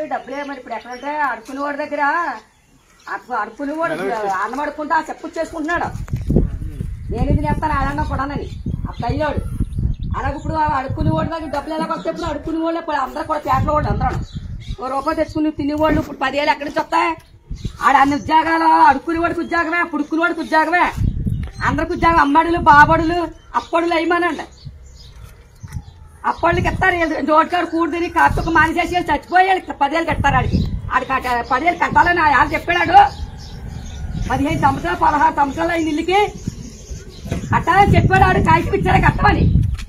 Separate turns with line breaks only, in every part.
డబ్బులే మరి ఇప్పుడు ఎక్కడ ఉంటే అడుకునే వాడి దగ్గర అడుపు అడుకునే వాడు అన్నం అడుక్కుంటే ఆ చెప్పు చేసుకుంటున్నాడు నేను ఇది నేస్తాను ఆడన్నా కూడానని ఆ కయ్యోడు అలాగే ఇప్పుడు ఆ అడుక్కునే వాడి దగ్గర డబ్బులు ఎలా వస్తే ఇప్పుడు అడుక్కునే వాళ్ళు ఇప్పుడు అందరూ కూడా పేటలో వాళ్ళు అందరూ ఓ రూపాయి తెచ్చుకుని తినేవాళ్ళు ఇప్పుడు పదివేలు ఎక్కడి నుంచి వస్తాయి ఆడ అన్ని ఉద్యోగాలు అడుక్కునే వాడికి ఉద్యోగమే పుడుకునే వాడికి ఉద్యోగమే అందరికి ఉద్యోగం అమ్మడులు బాబడులు అప్పడులు అయ్యమానండి అప్పటికి ఇస్తారు జోటికాడు కూడి తిని కార్తొక మానేసేసి చచ్చిపోయాడు పదేళ్ళు కట్టారు ఆడికి ఆడికి కట్ట- పదేళ్ళు కట్టాలని ఆయన చెప్పాడు పదిహేను సంవత్సరాలు పదహారు సంవత్సరాలు అయింది ఇల్లుకి కట్టాలని చెప్పాడు ఆడు కాగితం ఇచ్చాడు కట్టమని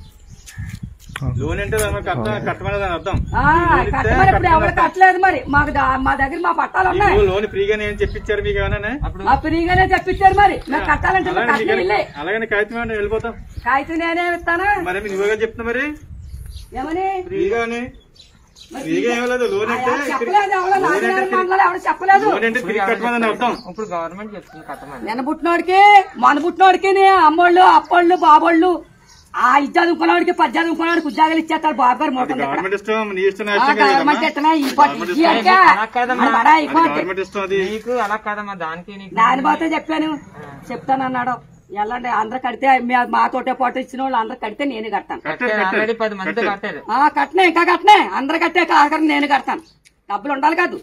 లోన్ అంటే దాని మీద కట్ట కట్టమని దాని అర్థం
ఆ, కట్టమని ఇప్పుడు ఎవరు కట్టలేదు మరి మాకు దా- మా దగ్గర మా పట్టాలు ఉన్నాయి
మీకు లోన్ ఫ్రీగానే ఏం చెప్పించారు మీకు ఏమన్నా
మా ఫ్రీగానే తెప్పించారు మరి మేము కట్టాలంటే మేము కట్టం వెళ్ళి
అలాగని కాగితం అంటే వెళ్ళిపోతాం
కాగితం నేనే ఇస్తాను
మరి మీరు నువ్వుగా చెప్తున్నా మరి
ఏమని
ఫ్రీగానే ఫ్రీగా ఏం లేదు లోన్ అంటే
ఎవరు చెప్పలేదు ఎవరు నాన్నగారు మండలం ఎవరు చెప్పలేదు
లోన్ అంటే తిరిగి కట్టమని అర్థం
ఇప్పుడు గవర్నమెంట్ చెప్తుంది కట్టమని
నిన్న పుట్టినోడికి మన పుట్టినోడికి అమ్మోళ్ళు అప్పోళ్ళు బాబోళ్ళు ఆ ఇజ్జా చదువుకున్నవాడికి పద్య చదువుకున్నవాడికి ఉద్యోగాలు ఇచ్చేస్తాడు బాబు గారు మొత్తం ఇక్కడ.
గవర్నమెంట్ ఇష్టం నీ ఇష్టం నా
ఆ,
ఇష్టం కాదు
గవర్నమెంట్
కదమ్మా.
ఎట్టనా ఈ పాటి
గవర్నమెంట్
ఇయ్యి అంటే
అలా కాదమ్మా.
మన బడా
అది
అయిపోద్ది.
గవర్నమెంట్ ఇష్టం అది
నీకు అలా కాదమ్మా దానికి నీకు
దాని పోతే చెప్పాను చెప్తానన్నాడు ఎలాంటి అందరు కడితే మీ- మాతోటే పాటు ఇచ్చిన వాళ్ళు అందరు కడితే నేను కడతాను
కట్టారు ఆల్రెడీ పది మంది కట్టారు
ఆ కట్టనే ఇంకా కట్టనే అందరు కట్టే ఆఖరి నేను కడతాను డబ్బులు ఉండాలి కాదు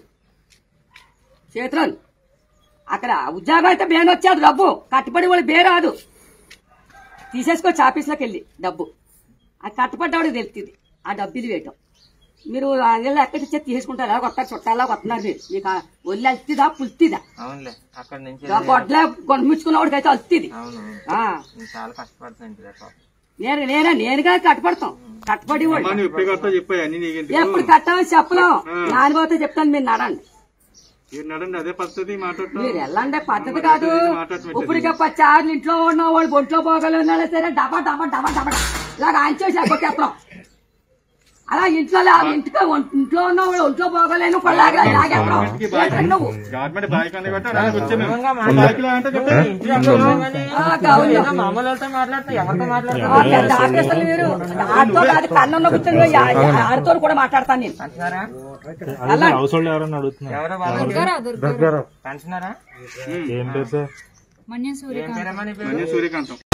చేతిలో అక్కడ ఉద్యోగం అయితే బేన్ వచ్చేది డబ్బు కట్టుబడి వాళ్ళు బే రాదు తీసేసుకోవచ్చు ఆఫీస్లోకి వెళ్ళి డబ్బు ఆ కట్టుబడ్డవాడికి తెలుస్తుంది ఆ డబ్బు ఇది వేయటం మీరు అదేళ్ళ ఎక్కడి నుంచి తీసుకుంటారు ఎలా కొత్త చుట్టాలా వస్తున్నారు మీరు మీకు ఆ ఒళ్ళు అల్తిదా పుల్తిదా
అవునులే అక్కడ నుంచి
గొడ్ల కొనుమించుకున్నవాడికి అయితే అల్తిది
అవును
ఆ,
నేను చాలా కష్టపడుతున్నాను ఇంటి దగ్గర
నేను నేనే నేనుగా కట్టుబడతాం కట్టుబడి వాడు
అమ్మా, నువ్వు ఇప్పుడే కడతావు చెప్పాయి అన్ని నీకు
ఎప్పుడు కట్టామని చెప్పలేం నానిపోతే చెప్తాను మీరు నడండి
మీరు నడండి అదే పద్ధతి మాట్లాడటం
మీరు వెళ్ళండి పద్ధతి కాదు
మాట్లాడటం
ఇప్పటికే పచ్చారు ఇంట్లో ఉన్న వాళ్ళు ఒంట్లో పోగలు ఉన్నాడు సరే డబా డబా డబా డబా ఇలా ఆంచేసి కొట్టేస్తాం అలా ఇంట్లో లే- ఇంటికి ఒం- ఇంట్లో ఉన్న వాళ్ళు ఒంట్లో పోగలేను కొల్లాగా లాగేస్తాం ఏంటండి నువ్వు
గవర్నమెంట్ బాయ్కి ఉంది కాబట్టి అలాగే వచ్చాము
దూరంగా
మేము. బాయ్కి లా అంటే చెప్పండి.
ఇంట్లో ఉన్నావు కానీ
ఆ, కావాలి.
ఏదో మామూలు వాళ్ళతో మాట్లాడుతూ ఎవరితో
ఆ,
మాట్లాడుతున్నా
పెద్ద ఆఫీసర్లు మీరు ఆడితో కాదు కన్నున్న కూర్చొని ఆడితో కూడా మాట్లాడతాను నేను
అంటున్నారా
వెళ్ళండి.
హౌస్ హోల్డ్ ఎవరన్నా అడుగుతున్నారు
ఎవరో వాళ్ళు పెన్షనరా
ఏం పేరు సార్
మన్యం
ఏం పేరమ్మా నీ పేరు
మన్య సూర్యకాంతం